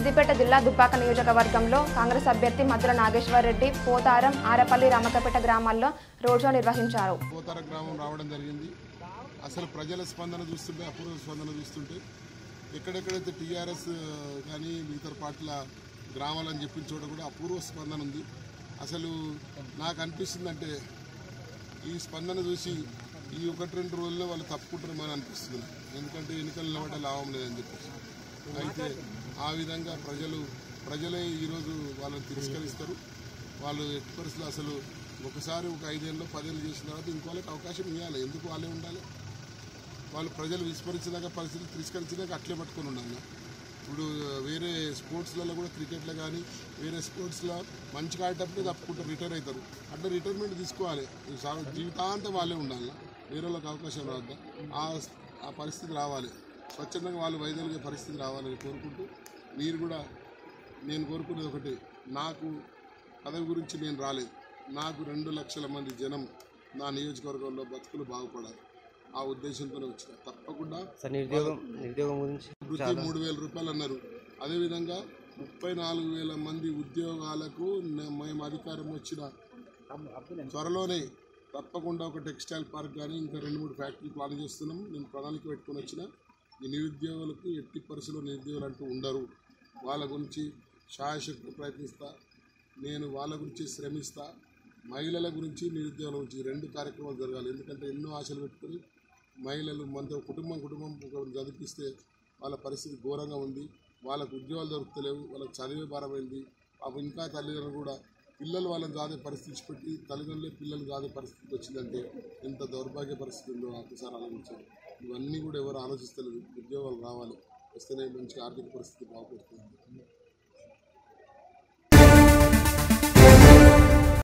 సిద్దిపేట జిల్లా దుబ్బాక నియోజకవర్గంలో కాంగ్రెస్ అభ్యర్థి మద్దుల నాగేశ్వర్ రెడ్డి పోతారం ఆరపల్లి రామకపేట గ్రామాల్లో రోడ్ షో నిర్వహించారు పోతార గ్రామం రావడం జరిగింది అసలు ప్రజల స్పందన చూస్తుంటే అపూర్వ స్పందన చూస్తుంటే ఎక్కడెక్కడైతే టీఆర్ఎస్ కానీ మిగతా పార్టీల గ్రామాలని చెప్పిన చోట కూడా అపూర్వ స్పందన ఉంది అసలు నాకు అనిపిస్తుందంటే ఈ స్పందన చూసి ఈ ఒకటి రెండు రోజుల్లో వాళ్ళు తప్పుకుంటారేమని అనిపిస్తుంది ఎందుకంటే ఎన్నికలు నిలబడే లాభం లేదని చెప్పేసి అయితే ఆ విధంగా ప్రజలు ప్రజలే ఈరోజు వాళ్ళని తిరస్కరిస్తారు వాళ్ళు ఎట్టి పరిస్థితులు అసలు ఒకసారి ఒక ఐదేళ్ళు పదేళ్ళు చేసిన తర్వాత ఇంకోళ్ళకి అవకాశం ఇవ్వాలి ఎందుకు వాళ్ళే ఉండాలి వాళ్ళు ప్రజలు విస్మరించినాక పరిస్థితులు తిరస్కరించినాక అట్లే పట్టుకొని ఉండాలి ఇప్పుడు వేరే స్పోర్ట్స్లలో కూడా క్రికెట్లో కానీ వేరే స్పోర్ట్స్లో మంచిగా ఆడేటప్పుడే తప్పుకుంటారు రిటైర్ అవుతారు అట్లా రిటైర్మెంట్ తీసుకోవాలి ఈ సా- జీవితాంతం వాళ్ళే ఉండాలి వేరే వాళ్ళకి అవకాశం రాద్దా ఆ ఆ పరిస్థితి రావాలి స్వచ్ఛందంగా వాళ్ళు వైద్యులకే పరిస్థితి రావాలని కోరుకుంటూ మీరు కూడా నేను కోరుకునేది ఒకటి నాకు పదవి గురించి నేను రాలేదు నాకు రెండు లక్షల మంది జనం నా నియోజకవర్గంలో బతుకులు బాగుపడాలి ఆ ఉద్దేశంతోనే వచ్చిన తప్పకుండా సార్ నిరుద్యోగం నిరుద్యోగం గురించి వృత్తి మూడు వేల రూపాయలు అన్నారు అదేవిధంగా ముప్పై నాలుగు వేల మంది ఉద్యోగాలకు న- మేము అధికారం వచ్చిన త్వరలోనే తప్పకుండా ఒక టెక్స్టైల్ పార్క్ కానీ ఇంకా రెండు మూడు ఫ్యాక్టరీ ప్లాన్ చేస్తున్నాం నేను ప్రణాళిక పెట్టుకొని వచ్చిన ఈ నిరుద్యోగులకు ఎట్టి పరిస్థితుల్లో నిరుద్యోగులు అంటూ ఉండరు వాళ్ళ గురించి శాయశక్తి ప్రయత్నిస్తా నేను వాళ్ళ గురించి శ్రమిస్తా మహిళల గురించి నిరుద్యోగుల గురించి ఈ రెండు కార్యక్రమాలు జరగాలి ఎందుకంటే ఎన్నో ఆశలు పెట్టుకొని మహిళలు మనతో కుటుంబం కుటుంబం ఒకరిని చదివిస్తే వాళ్ళ పరిస్థితి ఘోరంగా ఉంది వాళ్ళకు ఉద్యోగాలు దొరుకుతలేవు వాళ్ళకి చదివే భారమైంది పాపం ఇంకా తల్లిదండ్రులు కూడా పిల్లలు వాళ్ళని జాదే పరిస్థితి పెట్టి తల్లిదండ్రులే పిల్లలు జాదే పరిస్థితికి వచ్చిందంటే ఎంత దౌర్భాగ్య పరిస్థితి ఉందో ఒకసారి ఆలోచించాలి ఇవన్నీ కూడా ఎవరు ఆలోచిస్తలేదు ఉద్యోగాలు రావాలి వస్తేనే మంచి ఆర్థిక పరిస్థితి బాగుపడుతుంది